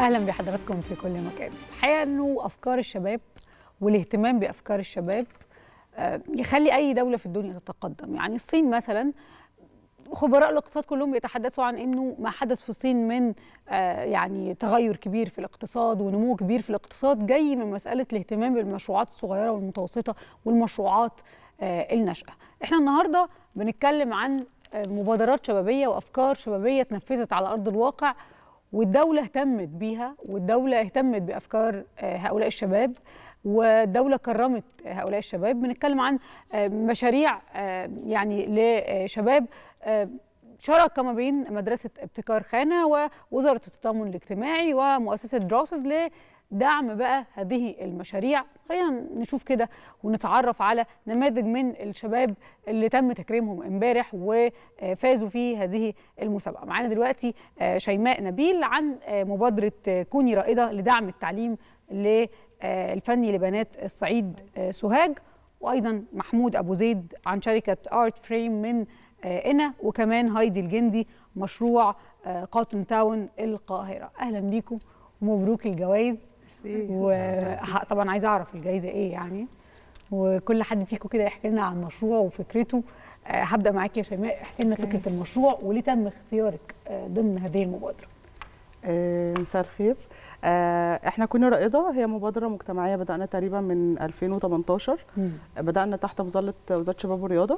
اهلا بحضراتكم في كل مكان الحقيقه انه افكار الشباب والاهتمام بافكار الشباب آه، يخلي اي دوله في الدنيا تتقدم يعني الصين مثلا خبراء الاقتصاد كلهم بيتحدثوا عن انه ما حدث في الصين من آه، يعني تغير كبير في الاقتصاد ونمو كبير في الاقتصاد جاي من مساله الاهتمام بالمشروعات الصغيره والمتوسطه والمشروعات آه، الناشئه احنا النهارده بنتكلم عن آه، مبادرات شبابيه وافكار شبابيه اتنفذت على ارض الواقع والدوله اهتمت بيها والدوله اهتمت بافكار آه، هؤلاء الشباب والدوله كرمت هؤلاء الشباب بنتكلم عن آه، مشاريع آه، يعني لشباب آه، شراكه ما بين مدرسه ابتكار خانه ووزاره التضامن الاجتماعي ومؤسسه دراسز لدعم بقى هذه المشاريع خلينا نشوف كده ونتعرف على نماذج من الشباب اللي تم تكريمهم امبارح وفازوا في هذه المسابقه معانا دلوقتي آه، شيماء نبيل عن آه، مبادره آه، كوني رائده لدعم التعليم الفني لبنات الصعيد آه، سوهاج وايضا محمود ابو زيد عن شركه ارت فريم من آه، إنا وكمان هايدي الجندي مشروع آه، قاطن تاون القاهره اهلا بيكم ومبروك الجوائز وطبعا عايزه اعرف الجائزه ايه يعني وكل حد فيكم كده يحكي لنا عن مشروعه وفكرته آه، هبدا معاكي يا شيماء احكي لنا فكره المشروع وليه تم اختيارك آه، ضمن هذه المبادره آه، مساء الخير آه، احنا كنا رائده هي مبادره مجتمعيه بدانا تقريبا من 2018 بدانا تحت مظله وزاره الشباب والرياضه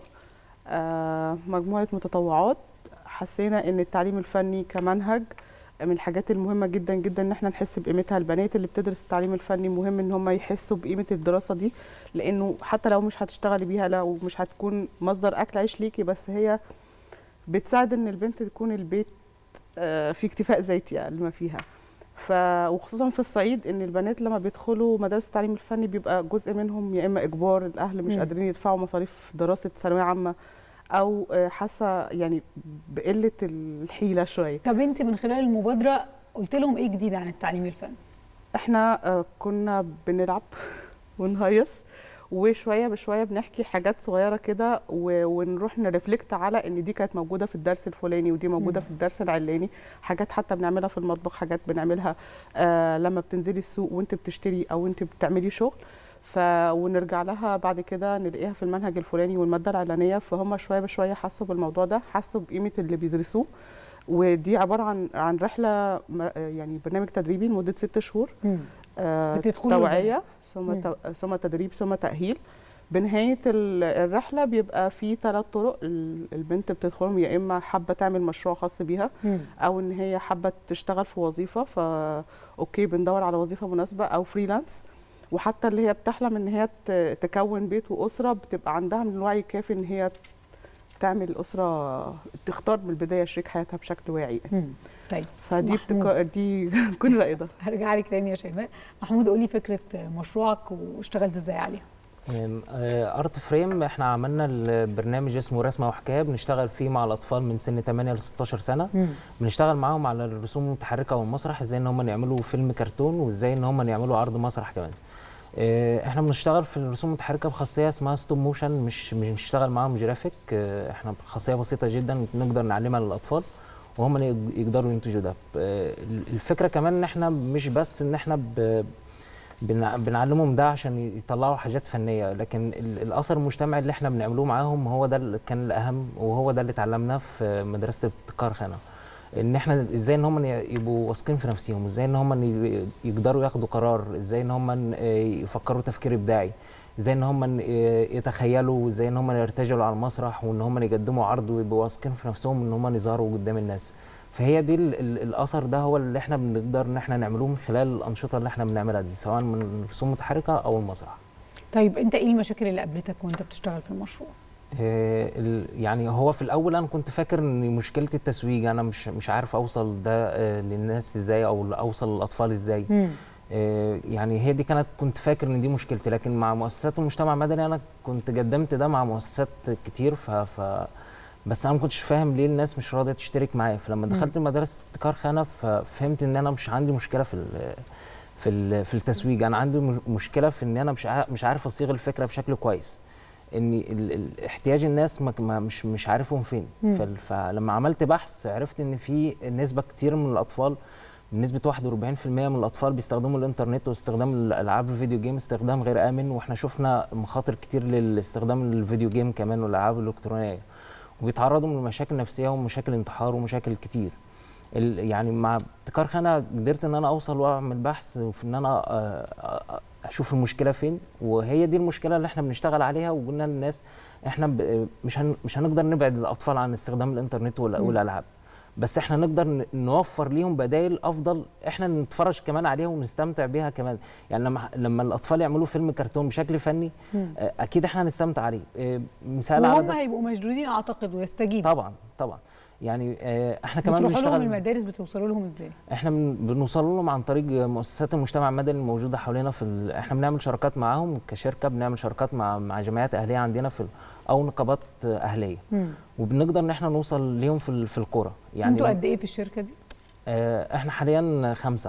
آه، مجموعه متطوعات حسينا ان التعليم الفني كمنهج من الحاجات المهمه جدا جدا ان احنا نحس بقيمتها البنات اللي بتدرس التعليم الفني مهم ان هم يحسوا بقيمه الدراسه دي لانه حتى لو مش هتشتغلي بيها لو مش هتكون مصدر اكل عيش ليكي بس هي بتساعد ان البنت تكون البيت آه، في اكتفاء ذاتي اقل ما فيها ف وخصوصا في الصعيد ان البنات لما بيدخلوا مدارس التعليم الفني بيبقى جزء منهم يا اما اجبار الاهل مش مم. قادرين يدفعوا مصاريف دراسه ثانويه عامه او آه، حاسه يعني بقله الحيله شويه طب انت من خلال المبادره قلت لهم ايه جديد عن التعليم الفني احنا آه، كنا بنلعب ونهيص وشويه بشويه بنحكي حاجات صغيره كده و- ونروح نرفلكت على ان دي كانت موجوده في الدرس الفلاني ودي موجوده مم. في الدرس العلاني حاجات حتى بنعملها في المطبخ حاجات بنعملها آه لما بتنزلي السوق وانت بتشتري او انت بتعملي شغل ف ونرجع لها بعد كده نلاقيها في المنهج الفلاني والماده العلانيه فهم شويه بشويه حسوا بالموضوع ده حسوا بقيمه اللي بيدرسوه ودي عباره عن عن رحله م- يعني برنامج تدريبي لمده ست شهور آه، بتدخلوا توعيه ثم مم. تو- ثم تدريب ثم تاهيل بنهايه ال- الرحله بيبقى في ثلاث طرق ال- البنت بتدخلهم يا اما حابه تعمل مشروع خاص بيها مم. او ان هي حابه تشتغل في وظيفه فا اوكي بندور على وظيفه مناسبه او فريلانس وحتى اللي هي بتحلم ان هي ت- تكون بيت واسره بتبقى عندها من الوعي الكافي ان هي تعمل اسره تختار من البدايه شريك حياتها بشكل واعي مم. طيب فدي محمود. بتك... دي كن رائده هرجع لك تاني يا شيماء محمود قولي فكره مشروعك واشتغلت ازاي عليها ارت فريم احنا عملنا البرنامج اسمه رسمه وحكايه بنشتغل فيه مع الاطفال من سن 8 ل 16 سنه بنشتغل معاهم على الرسوم المتحركه والمسرح ازاي ان هم يعملوا فيلم كرتون وازاي ان هم يعملوا عرض مسرح كمان آه، احنا بنشتغل في الرسوم المتحركه بخاصيه اسمها ستوب موشن مش مش بنشتغل معاهم جرافيك آه، احنا خاصيه بسيطه جدا نقدر نعلمها للاطفال وهم يق- يقدروا ينتجوا ده آه، الفكره كمان ان احنا مش بس ان احنا ب بنع- بنعلمهم ده عشان يطلعوا حاجات فنيه لكن ال- الاثر المجتمعي اللي احنا بنعملوه معاهم هو ده اللي كان الاهم وهو ده اللي اتعلمناه في مدرسه ابتكار خانه ان احنا ازاي ان هم يبقوا واثقين في نفسهم ازاي ان هم ي- يقدروا ياخدوا قرار ازاي ان هم يفكروا تفكير ابداعي ازاي ان هم يتخيلوا ازاي ان هم يرتجلوا على المسرح وان هم يقدموا عرض ويبقوا واثقين في نفسهم ان هم يظهروا قدام الناس فهي دي ال- ال- الاثر ده هو اللي احنا بنقدر ان احنا نعملوه من خلال الانشطه اللي احنا بنعملها دي سواء من رسوم متحركه او المسرح طيب انت ايه المشاكل اللي قابلتك وانت بتشتغل في المشروع آه، ال- يعني هو في الاول انا كنت فاكر ان مشكله التسويق انا مش مش عارف اوصل ده آه، للناس ازاي او اوصل للاطفال ازاي مم. آه، يعني هي دي كانت كنت فاكر ان دي مشكلتي لكن مع مؤسسات المجتمع المدني انا كنت قدمت ده مع مؤسسات كتير ف, ف بس انا ما كنتش فاهم ليه الناس مش راضيه تشترك معايا فلما مم. دخلت مدرسه ابتكار خانه ففهمت ان انا مش عندي مشكله في ال- في ال- في التسويق انا عندي مش- مشكله في ان انا مش عا- مش عارف اصيغ الفكره بشكل كويس ان ال- ال- احتياج الناس ما ما- مش مش عارفهم فين مم. فال- فلما عملت بحث عرفت ان في نسبه كتير من الاطفال بنسبه 41% من الاطفال بيستخدموا الانترنت واستخدام الالعاب الفيديو جيم استخدام غير امن واحنا شفنا مخاطر كتير للاستخدام الفيديو جيم كمان والالعاب الالكترونيه وبيتعرضوا من مشاكل نفسيه ومشاكل انتحار ومشاكل كتير ال- يعني مع ابتكار خانه قدرت ان انا اوصل واعمل بحث في ان انا آه، آه، اشوف المشكله فين وهي دي المشكله اللي احنا بنشتغل عليها وقلنا للناس احنا ب- مش هن مش هنقدر نبعد الاطفال عن استخدام الانترنت وال- مم. والالعاب بس احنا نقدر ن- نوفر ليهم بدائل افضل احنا نتفرج كمان عليها ونستمتع بيها كمان يعني لما لما الاطفال يعملوا فيلم كرتون بشكل فني مم. آه، اكيد احنا هنستمتع عليه آه، مثال على وهم ده هيبقوا مشدودين اعتقد ويستجيبوا طبعا طبعا يعني آه، احنا كمان بتروحوا لهم بنشتغل المدارس بتوصلوا لهم ازاي؟ احنا بن- بنوصل لهم عن طريق مؤسسات المجتمع المدني الموجوده حوالينا في ال... احنا بنعمل شراكات معاهم كشركه بنعمل شراكات مع مع جمعيات اهليه عندنا في ال... او نقابات اهليه مم. وبنقدر ان احنا نوصل ليهم في ال... في القرى يعني انتوا قد ايه في الشركه دي؟ آه احنا حاليا خمسه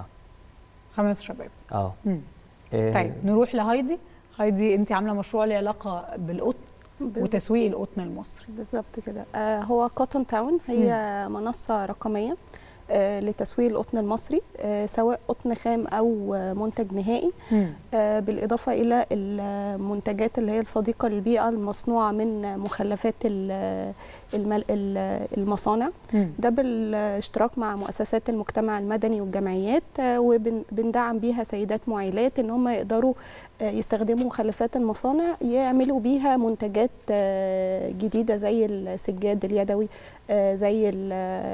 خمس شباب اه مم. آه، طيب نروح لهايدي هايدي انت عامله مشروع له علاقه بالقطن بز- وتسويق القطن المصري بالظبط كده آه هو كوتون تاون هي منصة رقمية آه لتسويق القطن المصري آه سواء قطن خام أو آه منتج نهائي آه بالإضافة إلى المنتجات اللي هي الصديقة للبيئة المصنوعة من مخلفات ال- المل- ال- المصانع مم. ده بالاشتراك مع مؤسسات المجتمع المدني والجمعيات آه، وبندعم بيها سيدات معيلات ان هم يقدروا آه، يستخدموا مخلفات المصانع يعملوا بيها منتجات آه، جديده زي السجاد اليدوي آه، زي ال-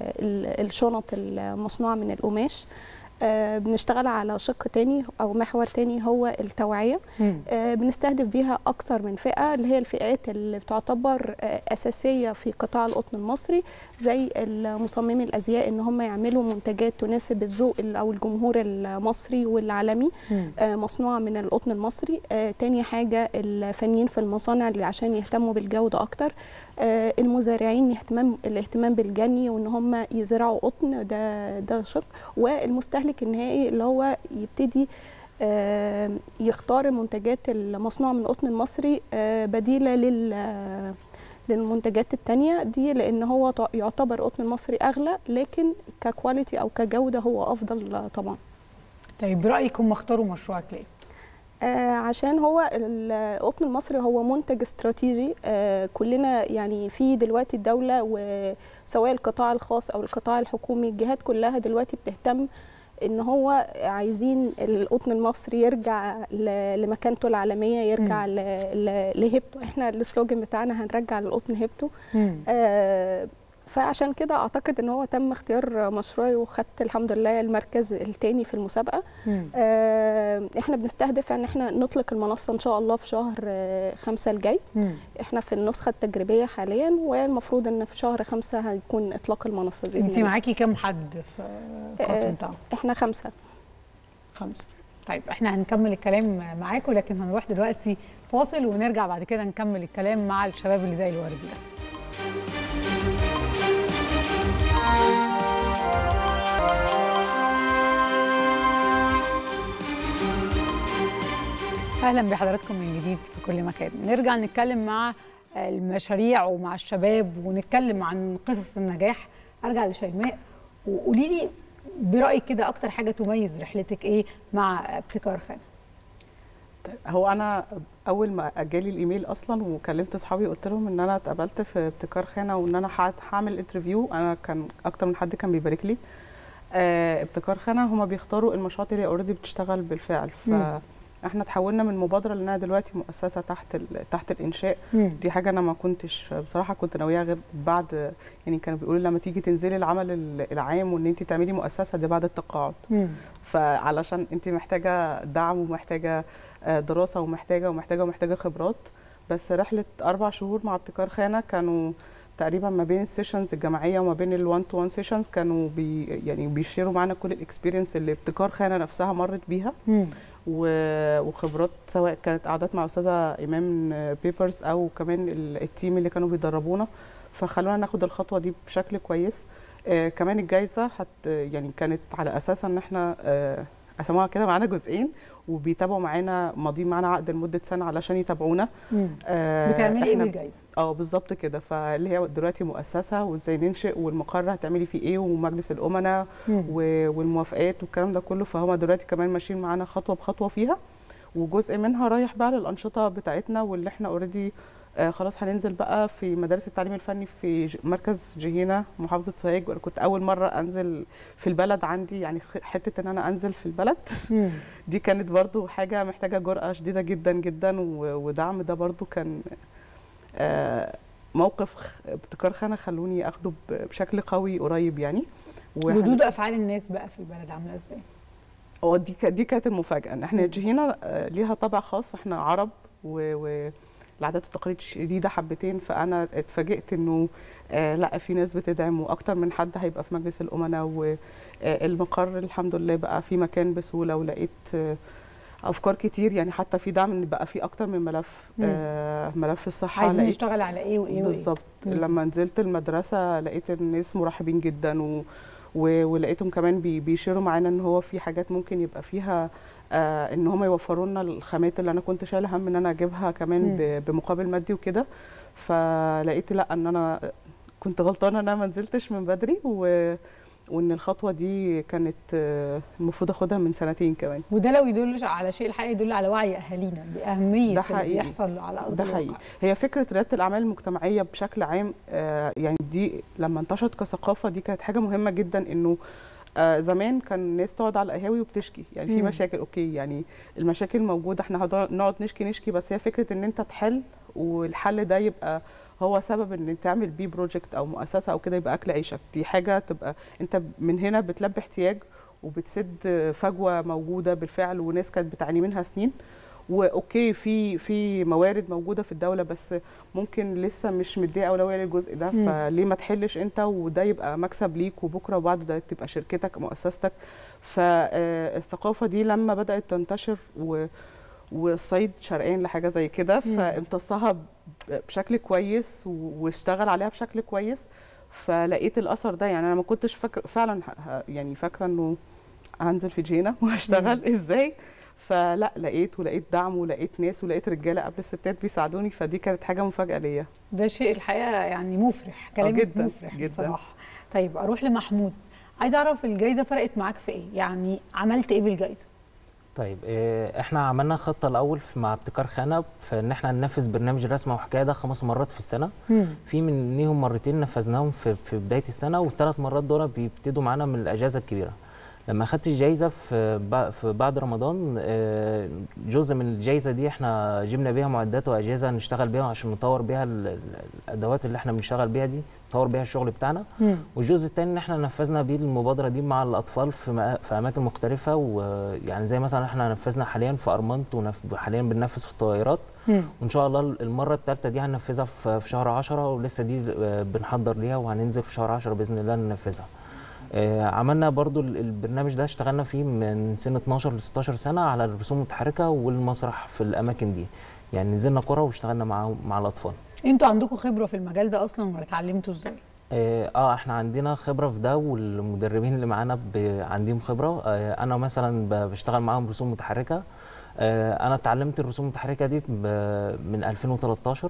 ال- الشنط المصنوعه من القماش آه، بنشتغل على شق تاني او محور تاني هو التوعيه مم. آه، بنستهدف بيها أكثر من فئة اللي هي الفئات اللي بتعتبر آه، أساسية في قطاع القطن المصري زي مصممي الأزياء إن هم يعملوا منتجات تناسب الذوق ال- أو الجمهور المصري والعالمي مم. آه، مصنوعة من القطن المصري آه، تاني حاجة الفنيين في المصانع اللي عشان يهتموا بالجودة أكتر آه، المزارعين اهتمام الاهتمام بالجني وإن هم يزرعوا قطن ده ده شق والمستهلك النهائي اللي هو يبتدي آه، يختار المنتجات المصنوعة من القطن المصري آه، بديلة لل آه، للمنتجات التانية دي لأن هو تع- يعتبر القطن المصري أغلى لكن ككواليتي أو كجودة هو أفضل آه، طبعا طيب برايك هم اختاروا مشروعك ليه؟ آه، عشان هو القطن المصري هو منتج استراتيجي آه، كلنا يعني في دلوقتي الدولة وسواء القطاع الخاص أو القطاع الحكومي الجهات كلها دلوقتي بتهتم ان هو عايزين القطن المصري يرجع ل- لمكانته العالميه يرجع ل- ل- لهيبته احنا السلوجن بتاعنا هنرجع للقطن هيبته مم. آه، فعشان كده اعتقد ان هو تم اختيار مشروعي وخدت الحمد لله المركز الثاني في المسابقه مم. آه، احنا بنستهدف ان احنا نطلق المنصه ان شاء الله في شهر آه، خمسة الجاي مم. احنا في النسخه التجريبيه حاليا والمفروض ان في شهر خمسة هيكون اطلاق المنصه باذن انت الله معاكي كام حد في آه، كوتن تاون؟ احنا خمسه خمسة طيب احنا هنكمل الكلام معاكم لكن هنروح دلوقتي فاصل ونرجع بعد كده نكمل الكلام مع الشباب اللي زي الورد ده اهلا بحضراتكم من جديد في كل مكان نرجع نتكلم مع المشاريع ومع الشباب ونتكلم عن قصص النجاح ارجع لشيماء وقولي لي برايك كده اكتر حاجه تميز رحلتك ايه مع ابتكار خان هو انا اول ما جالي الايميل اصلا وكلمت اصحابي قلت لهم ان انا اتقبلت في ابتكار خانه وان انا ه- هعمل انترفيو انا كان اكتر من حد كان بيبارك لي آه، ابتكار خانه هما بيختاروا المشروعات اللي اوريدي بتشتغل بالفعل مم. فاحنا تحولنا من مبادره لانها دلوقتي مؤسسه تحت ال- تحت الانشاء دي حاجه انا ما كنتش بصراحه كنت ناويها غير بعد يعني كانوا بيقولوا لما تيجي تنزلي العمل ال- العام وان انت تعملي مؤسسه ده بعد التقاعد مم. فعلشان انت محتاجه دعم ومحتاجه آه، دراسه ومحتاجه ومحتاجه ومحتاجه خبرات بس رحله اربع شهور مع ابتكار خانه كانوا تقريبا ما بين السيشنز الجماعيه وما بين الوان تو وان سيشنز كانوا بي يعني بيشيروا معانا كل الاكسبيرينس اللي ابتكار خانه نفسها مرت بيها مم. و- وخبرات سواء كانت قعدات مع استاذه ايمان بيبرز او كمان ال- التيم اللي كانوا بيدربونا فخلونا ناخد الخطوه دي بشكل كويس آه كمان الجائزه حت يعني كانت على اساس ان احنا آه قسموها كده معانا جزئين وبيتابعوا معانا ماضيين معانا عقد لمده سنه علشان يتابعونا مم. آه، بتعملي ايه إحنا- بالجائزه اه بالظبط كده فاللي هي دلوقتي مؤسسه وازاي ننشئ والمقر هتعملي فيه ايه ومجلس الامناء مم. و- والموافقات والكلام ده كله فهم دلوقتي كمان ماشيين معانا خطوه بخطوه فيها وجزء منها رايح بقى للانشطه بتاعتنا واللي احنا اوريدي آه خلاص هننزل بقى في مدارس التعليم الفني في ج- مركز جهينه محافظه سوهاج وأنا كنت اول مره انزل في البلد عندي يعني خ- حته ان انا انزل في البلد مم. دي كانت برضو حاجه محتاجه جرأه شديده جدا جدا و- ودعم ده برضو كان آه موقف خ- ابتكار خانه خلوني اخده ب- بشكل قوي قريب يعني وهن- ردود افعال الناس بقى في البلد عامله ازاي هو دي ك- دي كانت المفاجاه ان احنا جهينا آه، ليها طابع خاص احنا عرب و, و العادات والتقاليد شديده حبتين فانا اتفاجئت انه آه لا في ناس بتدعم واكتر من حد هيبقى في مجلس الامناء والمقر الحمد لله بقى في مكان بسهوله ولقيت آه افكار كتير يعني حتى في دعم ان بقى في اكتر من ملف مم. آه ملف الصحه عايزين لقيت نشتغل على ايه وايه وايه بالظبط مم. لما نزلت المدرسه لقيت الناس مرحبين جدا و... و... ولقيتهم كمان بي... بيشيروا معانا ان هو في حاجات ممكن يبقى فيها آه ان هم يوفروا لنا الخامات اللي انا كنت شايله هم ان انا اجيبها كمان مم. ب... بمقابل مادي وكده فلقيت لا ان انا كنت غلطانه ان انا ما نزلتش من بدري و... وان الخطوه دي كانت آه، المفروض اخدها من سنتين كمان وده لو يدل على شيء الحقيقه يدل على وعي اهالينا باهميه ده اللي حقيقي. بيحصل على ارض ده الواقع. حقيقي هي فكره رياده الاعمال المجتمعيه بشكل عام آه، يعني دي لما انتشرت كثقافه دي كانت حاجه مهمه جدا انه آه، زمان كان الناس تقعد على القهاوي وبتشكي يعني في مم. مشاكل اوكي يعني المشاكل موجوده احنا هنقعد نشكي نشكي بس هي فكره ان انت تحل والحل ده يبقى هو سبب ان تعمل بيه بروجكت او مؤسسه او كده يبقى اكل عيشك دي حاجه تبقى انت من هنا بتلبي احتياج وبتسد فجوه موجوده بالفعل وناس كانت بتعاني منها سنين واوكي في في موارد موجوده في الدوله بس ممكن لسه مش مديه اولويه للجزء ده مم. فليه ما تحلش انت وده يبقى مكسب ليك وبكره وبعده ده تبقى شركتك مؤسستك فالثقافه دي لما بدات تنتشر و والصعيد شرقان لحاجه زي كده مم. فامتصها ب- بشكل كويس و- واشتغل عليها بشكل كويس فلقيت الاثر ده يعني انا ما كنتش فاكر فعلا ه- ه- يعني فاكره انه هنزل في جينا وهشتغل ازاي فلا لقيت ولقيت دعم ولقيت ناس ولقيت رجاله قبل الستات بيساعدوني فدي كانت حاجه مفاجاه ليا ده شيء الحقيقه يعني مفرح كلامك جداً، مفرح جداً. بصراحه طيب اروح لمحمود عايزه اعرف الجائزه فرقت معاك في ايه يعني عملت ايه بالجائزه طيب إيه، احنا عملنا خطه الاول في- مع ابتكار خانه في ان احنا ننفذ برنامج رسم وحكايه ده خمس مرات في السنه في منهم مرتين نفذناهم في, في بدايه السنه والثلاث مرات دول بيبتدوا معانا من الاجازه الكبيره لما اخدت الجايزه في بع- في بعد رمضان آه، جزء من الجايزه دي احنا جبنا بيها معدات واجهزه نشتغل بيها عشان نطور بيها ال- ال- الادوات اللي احنا بنشتغل بيها دي نطور بيها الشغل بتاعنا والجزء الثاني ان احنا نفذنا بيه المبادره دي مع الاطفال في مآ- في اماكن مختلفه ويعني زي مثلا احنا نفذنا حاليا في ارمنت وحاليا بننفذ في الطائرات وان شاء الله المره الثالثه دي هننفذها في في شهر 10 ولسه دي آه، بنحضر ليها وهننزل في شهر 10 باذن الله ننفذها آه، عملنا برضو ال- البرنامج ده اشتغلنا فيه من سن 12 ل 16 سنه على الرسوم المتحركه والمسرح في الاماكن دي يعني نزلنا قرى واشتغلنا مع مع الاطفال انتوا عندكم خبره في المجال ده اصلا ولا اتعلمتوا ازاي اه آه، احنا عندنا خبره في ده والمدربين اللي معانا ب- عندهم خبره آه انا مثلا ب- بشتغل معاهم رسوم متحركه آه انا اتعلمت الرسوم المتحركه دي ب- من 2013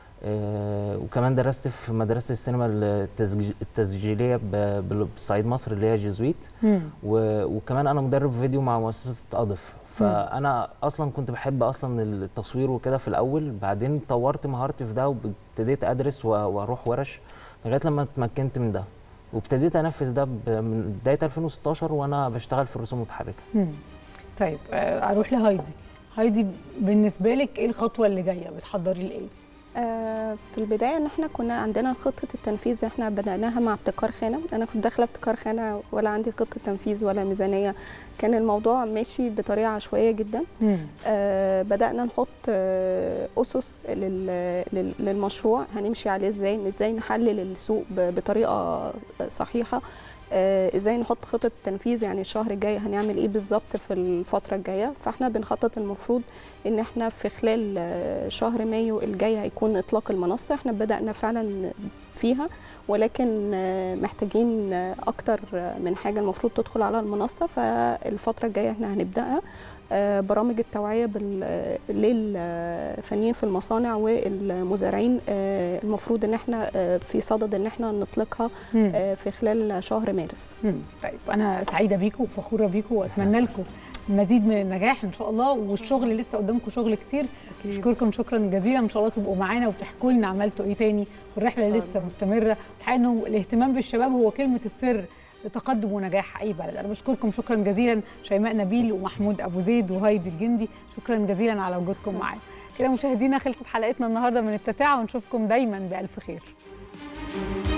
آه وكمان درست في مدرسه السينما التسجي- التسجيليه ب- بالصعيد مصر اللي هي جيزويت و- وكمان انا مدرب فيديو مع مؤسسه اضف فانا اصلا كنت بحب اصلا التصوير وكده في الاول بعدين طورت مهارتي في ده وابتديت ادرس و- واروح ورش لغايه لما اتمكنت من ده وابتديت انفذ ده ب- من بدايه 2016 وانا بشتغل في الرسوم المتحركه مم. طيب آه، اروح لهايدي هايدي بالنسبه لك ايه الخطوه اللي جايه بتحضري لايه آه، في البداية ان احنا كنا عندنا خطة التنفيذ احنا بدأناها مع ابتكار خانة انا كنت داخلة ابتكار خانة ولا عندي خطة تنفيذ ولا ميزانية كان الموضوع ماشي بطريقة عشوائية جدا آه، بدأنا نحط آه، أسس لل- لل- للمشروع هنمشي عليه ازاي ازاي نحلل السوق ب- بطريقة صحيحة آه، ازاي نحط خطة تنفيذ يعني الشهر الجاي هنعمل ايه بالظبط في الفترة الجاية فاحنا بنخطط المفروض ان احنا في خلال آه، شهر مايو الجاي هيكون اطلاق المنصة احنا بدأنا فعلا فيها ولكن آه، محتاجين آه، اكتر من حاجه المفروض تدخل على المنصه فالفتره الجايه احنا هنبداها آه، برامج التوعيه بال- آه، للفنيين في المصانع والمزارعين آه، المفروض ان احنا آه، في صدد ان احنا نطلقها مم. آه، في خلال شهر مارس مم. طيب انا سعيده بيكم وفخوره بيكم واتمنى لكم مزيد من النجاح ان شاء الله والشغل لسه قدامكم شغل كتير اشكركم شكرا جزيلا ان شاء الله تبقوا معانا وتحكوا لنا عملتوا ايه تاني والرحله لسه مستمره الحقيقه انه الاهتمام بالشباب هو كلمه السر لتقدم ونجاح اي بلد انا بشكركم شكرا جزيلا شيماء نبيل ومحمود ابو زيد وهايدي الجندي شكرا جزيلا على وجودكم معانا كده مشاهدينا خلصت حلقتنا النهارده من التاسعه ونشوفكم دايما بالف خير